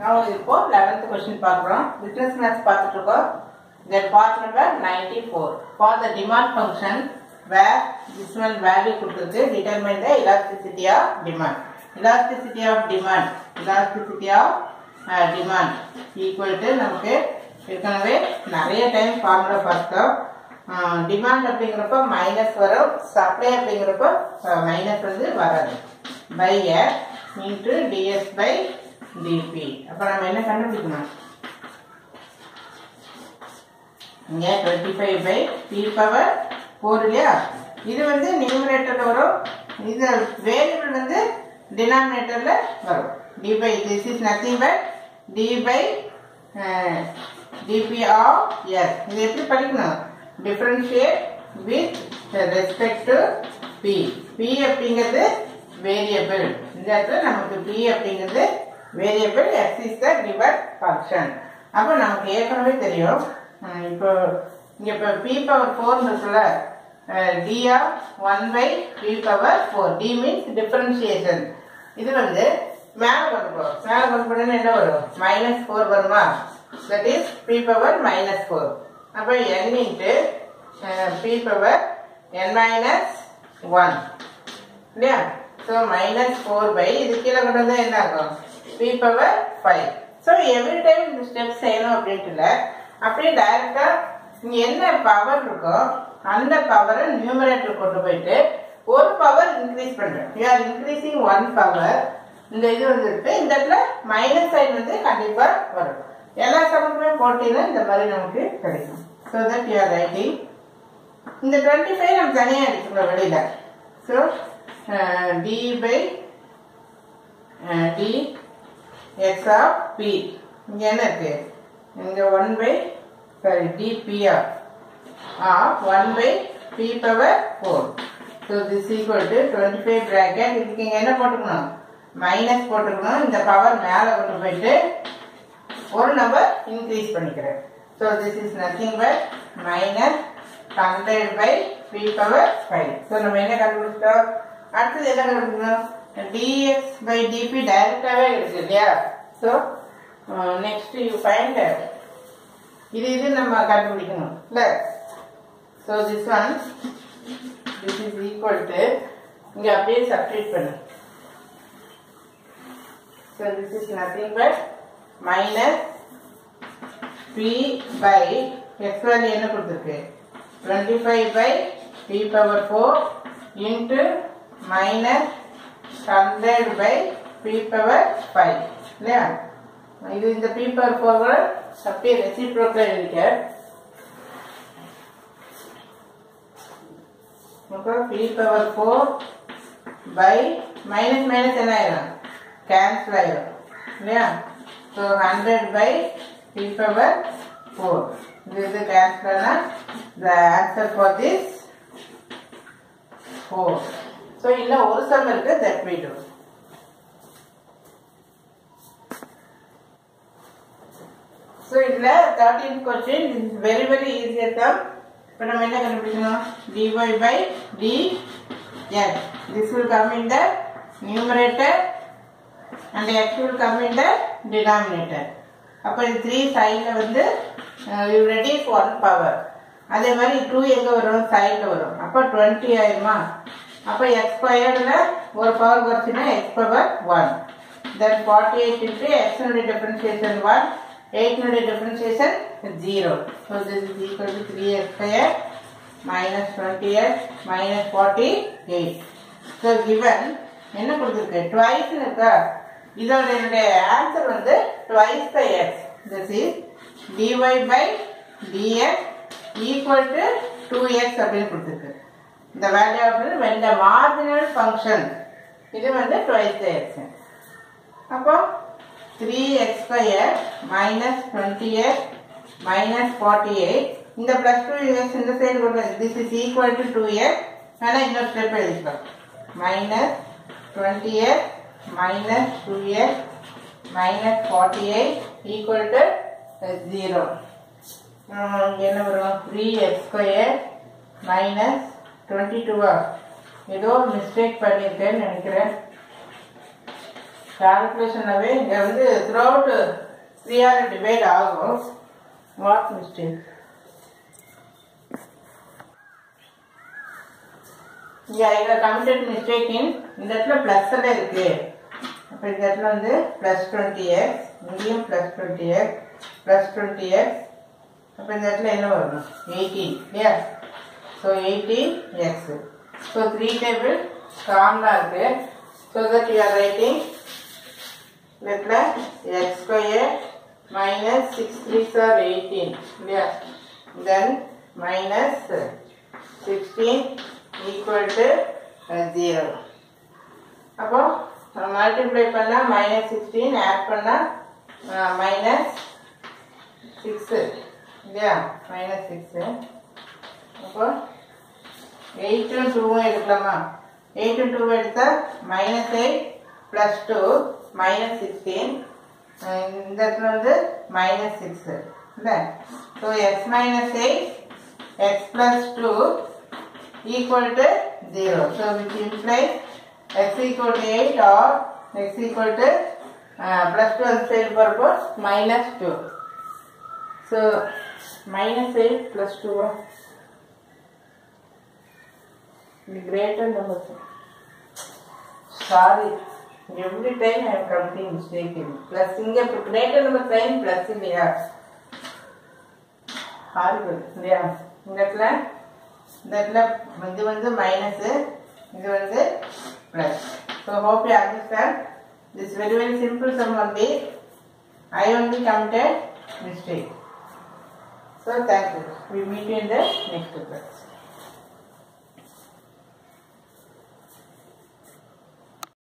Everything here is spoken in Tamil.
நான் இப்போ லெவன்த் கொஸ்டின் பார்க்குறோம் பிஸ்னஸ் மேத்ஸ் பார்த்துட்டு இருக்கோம் then part number ninety four for the demand function where this one value கொடுத்துருக்கு determine the elasticity of demand elasticity of demand elasticity of demand equal to நமக்கு ஏற்கனவே நிறைய டைம் ஃபார்முலா பார்த்தோம் டிமாண்ட் அப்படிங்கிறப்ப மைனஸ் வரும் சப்ளை அப்படிங்கிறப்ப மைனஸ் வந்து வராது by X into DS by DP அப்போ நம்ம என்ன கண்டுபிடிக்கணும் இங்கே twenty five by P power four இல்லையா இது வந்து நியூமரேட்டரில் வரும் இது வேரியபிள் வந்து டினாமினேட்டரில் வரும் D by this is nothing but D by DP of S இது எப்படி படிக்கணும் differentiate with respect to P P அப்படிங்கிறது வேரியபிள் இந்த இடத்துல நமக்கு பி அப்படிங்கிறது variable X is the given function அப்போ நமக்கு ஏற்கனவே தெரியும் அஹ் இப்போ இங்கே இப்போ பி பவர் ஃபோர் இருக்குல்ல D of one by P power four D means differentiation இது வந்து மேலே கொண்டு போகிறோம் மேலே கொண்டு போனோம்னா என்ன வரும் மைனஸ் ஃபோர் வருமா that is P power minus four அப்போ N into P power N minus one இல்லையா ஸோ மைனஸ் ஃபோர் பை இது கீழே கொண்டு வந்தால் என்ன ஆகும் P power five so every time இந்த ஸ்டெப் செய்யணும் அப்படின்ட்டு இல்லை அப்படியே டைரெக்டாக இங்கே என்ன பவர் இருக்கோ அந்த பவரை நியூமரேட்டர் கொண்டு போயிட்டு ஒரு பவர் இன்க்ரீஸ் பண்ணுறேன் you are increasing one power இந்த இது வந்துட்டு இந்த இடத்துல மைனஸ் சைன் வந்து கண்டிப்பாக வரும் எல்லா சமக்குமே போட்டீங்கன்னா இந்த மாதிரி நமக்கு கிடைக்கும் so that you are writing இந்த டுவெண்ட்டி ஃபைவ் நம்ம தனியாக எடுத்துக்கிறோம் வெளியில so D by D X of P இங்கே என்ன இருக்கு இங்கே one by sorry D P of of one by P power four so this equal to twenty five bracket இதுக்கு இங்கே என்ன போட்டுக்கணும் மைனஸ் போட்டுக்கணும் இந்த பவர் மேலே கொண்டு போயிட்டு ஒரு நம்பர் இன்க்ரீஸ் பண்ணிக்கிறேன் so this is nothing but minus hundred by P power five so நம்ம என்ன கண்டுபிடிச்சிட்டோம் அடுத்தது என்ன கண்டுபிடிக்கணும் டிஎக்ஸ் பை டிபி டைரக்டாகவே இருக்கு இல்லையா ஸோ நெக்ஸ்ட் யூ ஃபைண்ட் இது இது நம்ம கண்டுபிடிக்கணும் இல்லை so this one this is equal to இங்கே அப்படியே சப்ஸ்டியூட் பண்ணு so this is nothing but minus P by X value என்ன கொடுத்துருக்கு twenty five by P power four into minus hundred by P power five இல்லையா இது இந்த பி பவர் ஃபோர் அப்படியே ரெசிப்ரோக்கில் எழுதிக்க அப்புறம் P power four by minus minus என்ன ஆயிரும் கேன்சல் ஆயிரும் இல்லையா so hundred by P power four இது இது கேன்சல் ஆனால் the answer for this four so இன்னும் ஒரு சம் இருக்கு தட் we do ஸோ இதில் thirteen question is very very easier sum இப்போ நம்ம என்ன கண்டுபிடிக்கணும் dy by dx this will come in the numerator and x will come in the denominator அப்போ இது த்ரீ சைடில் வந்து யூ ரெடியூஸ் ஒன் பவர் அதே மாதிரி டூ எங்கே வரும் சைடில் வரும் அப்போ டுவெண்ட்டி ஆயிருமா அப்போ எக்ஸ் ஸ்கொயர்டில் ஒரு பவர் குறைச்சினா X power one then forty eight into எக்ஸ்னுடைய டிஃபரன்சியேஷன் ஒன் எயிட்னுடைய differentiation zero so this is equal to three X square minus twenty X minus forty eight so given என்ன கொடுத்துருக்கு டுவைஸ்னு இருக்கா இதோட என்னுடைய ஆன்சர் வந்து twice by X this is DY by DX equal to two X அப்படின்னு கொடுத்துருக்கு இந்த value of when the marginal function இது வந்து டுவைஸ் பை எக்ஸ் அப்போ three X square minus twenty X minus forty eight இந்த ப்ளஸ் டூ எக்ஸ் இந்த சைடு கொண்டு this is equal to two X வேணால் இன்னொரு ஸ்டெப் எழுதிக்கலாம் minus twenty X minus 2x minus 48 equal to 0. என்ன வரும் three X square minus twenty டூவா ஏதோ மிஸ்டேக் பண்ணியிருக்கேன்னு நினைக்கிறேன் கால்குலேஷனாகவே இங்கே வந்து throughout three are divide ஆகும் வாட் மிஸ்டேக் இங்கே இதில் கமிட்டட் மிஸ்டேக் இன் இந்த இடத்துல ப்ளஸ் எல்லாம் இருக்கு அப்போ இந்த இடத்துல வந்து ப்ளஸ் டுவெண்ட்டி எக்ஸ் இங்கேயும் plus twenty X plus twenty X அப்போ இந்த இடத்துல என்ன வரணும் எயிட்டீன் இல்லையா so eighteen X so three table காமனாக இருக்கு so that you are writing இடத்துல X square minus six threes are eighteen இல்லையா then minus sixteen equal to zero அப்போ மல்டிப்ளை பண்ணால் மைனஸ் சிக்ஸ்டீன் ஆட் பண்ணால் மைனஸ் சிக்ஸு இல்லையா மைனஸ் சிக்ஸு அப்போ எயிட்டும் டூவும் எடுக்கலாமா எயிட்டும் டூ எடுத்தால் minus eight plus two minus sixteen இந்த இடத்துல வந்து மைனஸ் சிக்ஸு இல்லை so X minus eight X plus two equal to 0. So which implies x equal to 8 or x equal to uh, plus 2 and side purpose minus 2. So minus 8 plus 2 uh, the greater number. Sorry, every time I am committing mistake in plus இங்க greater number sign plus இல்லையா horrible இல்லையா இந்த இடத்துல இந்த இடத்துல இது வந்து மைனஸ் இது வந்து plus so hope you understand this very very simple sum only I only committed mistake so thank you we meet in the next class